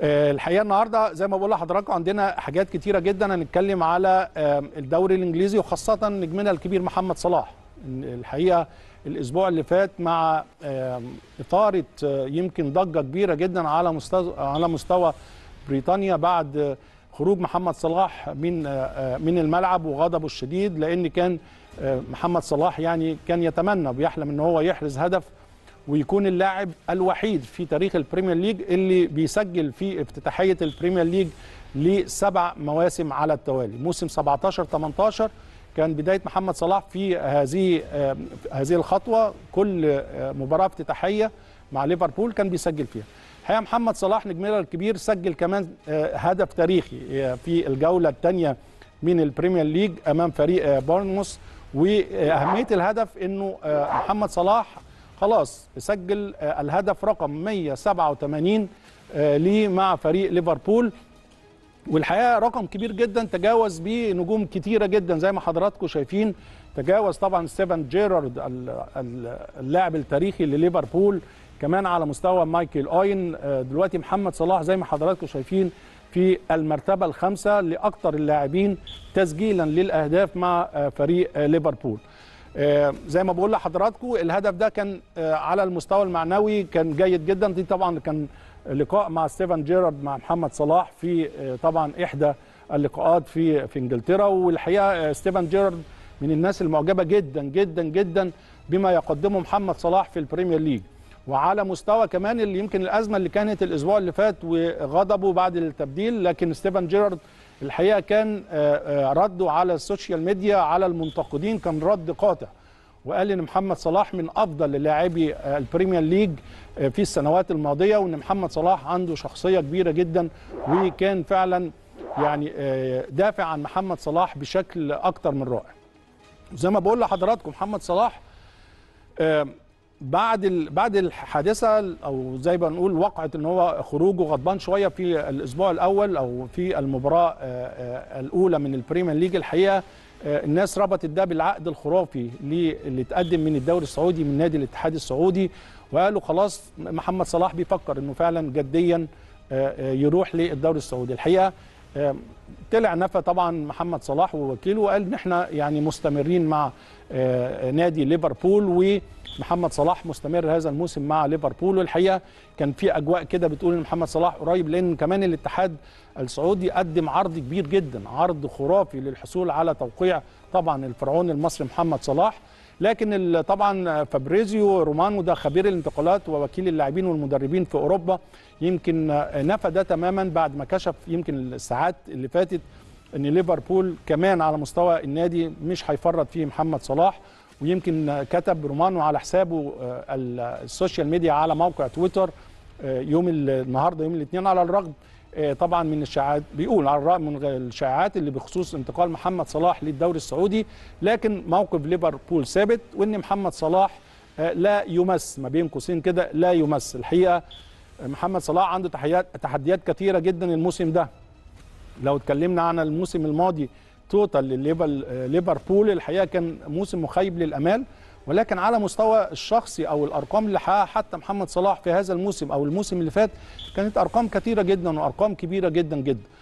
آه، الحقيقه النهارده زي ما بقول لحضراتكم عندنا حاجات كتيره جدا هنتكلم على آه، الدوري الانجليزي وخاصه نجمنا الكبير محمد صلاح الحقيقه الاسبوع اللي فات مع آه، اثاره آه، يمكن ضجه كبيره جدا على مستوى على مستوى بريطانيا بعد آه، خروج محمد صلاح من آه، آه، من الملعب وغضبه الشديد لان كان آه، محمد صلاح يعني كان يتمنى وبيحلم ان هو يحرز هدف ويكون اللاعب الوحيد في تاريخ البريمير ليج اللي بيسجل في افتتاحيه البريمير ليج لسبع مواسم على التوالي موسم 17 18 كان بدايه محمد صلاح في هذه آه، هذه الخطوه كل آه، مباراه افتتاحيه مع ليفربول كان بيسجل فيها الحقيقه محمد صلاح نجمنا الكبير سجل كمان آه، هدف تاريخي آه، في الجوله الثانيه من البريمير ليج امام فريق آه، بورنموث واهميه الهدف انه آه، محمد صلاح خلاص سجل آه، الهدف رقم 187 آه، ليه مع فريق ليفربول والحقيقه رقم كبير جدا تجاوز بيه نجوم كتيره جدا زي ما حضراتكم شايفين تجاوز طبعا ستيفن جيرارد ال- ال- اللاعب التاريخي لليفربول كمان على مستوى مايكل اوين آه، دلوقتي محمد صلاح زي ما حضراتكم شايفين في المرتبه الخامسه لاكثر اللاعبين تسجيلا للاهداف مع آه، فريق آه، ليفربول آه، زي ما بقول لحضراتكم الهدف ده كان آه، على المستوى المعنوي كان جيد جدا دي طبعا كان لقاء مع ستيفن جيرارد مع محمد صلاح في آه، طبعا احدى اللقاءات في في انجلترا والحقيقه آه، ستيفن جيرارد من الناس المعجبه جدا جدا جدا بما يقدمه محمد صلاح في البريمير ليج وعلى مستوى كمان اللي يمكن الازمه اللي كانت الاسبوع اللي فات وغضبه بعد التبديل لكن ستيفن جيرارد الحقيقه كان آه، آه، رده على السوشيال ميديا على المنتقدين كان رد قاطع وقال ان محمد صلاح من افضل لاعبي آه، البريمير ليج آه، في السنوات الماضيه وان محمد صلاح عنده شخصيه كبيره جدا وكان فعلا يعني آه، دافع عن محمد صلاح بشكل اكتر من رائع زي ما بقول لحضراتكم محمد صلاح آه، بعد ال- بعد الحادثه او زي ما نقول وقعه ان هو خروجه غضبان شويه في الاسبوع الاول او في المباراه آه، آه، الاولى من البريمير ليج الحقيقه آه، الناس ربطت ده بالعقد الخرافي ليه- اللي اتقدم من الدوري السعودي من نادي الاتحاد السعودي وقالوا خلاص محمد صلاح بيفكر انه فعلا جديا آه، آه، يروح للدوري السعودي الحقيقه آه، طلع نفى طبعا محمد صلاح ووكيله وقال ان احنا يعني مستمرين مع آه، نادي ليفربول ومحمد صلاح مستمر هذا الموسم مع ليفربول والحقيقه كان في اجواء كده بتقول ان محمد صلاح قريب لان كمان الاتحاد السعودي قدم عرض كبير جدا عرض خرافي للحصول على توقيع طبعا الفرعون المصري محمد صلاح لكن ال- طبعا فابريزيو رومانو ده خبير الانتقالات ووكيل اللاعبين والمدربين في اوروبا يمكن نفى ده تماما بعد ما كشف يمكن الساعات اللي فاتت ان ليفربول كمان على مستوى النادي مش هيفرط فيه محمد صلاح ويمكن كتب رومانو على حسابه آه، ال- السوشيال ميديا على موقع تويتر آه، يوم ال- النهارده يوم الاثنين على الرغم آه، طبعا من الشائعات بيقول على الرغم من الشائعات اللي بخصوص انتقال محمد صلاح للدوري السعودي لكن موقف ليفربول ثابت وان محمد صلاح آه، لا يمس ما بين قوسين كده لا يمس الحقيقه آه، محمد صلاح عنده تحديات تحديات كثيره جدا الموسم ده لو اتكلمنا عن الموسم الماضي توتال لليفل- آه، ليفربول الحقيقه كان موسم مخيب للامال ولكن على مستوى الشخصي او الارقام اللي حققها حتى محمد صلاح في هذا الموسم او الموسم اللي فات كانت ارقام كثيره جدا وارقام كبيره جدا جدا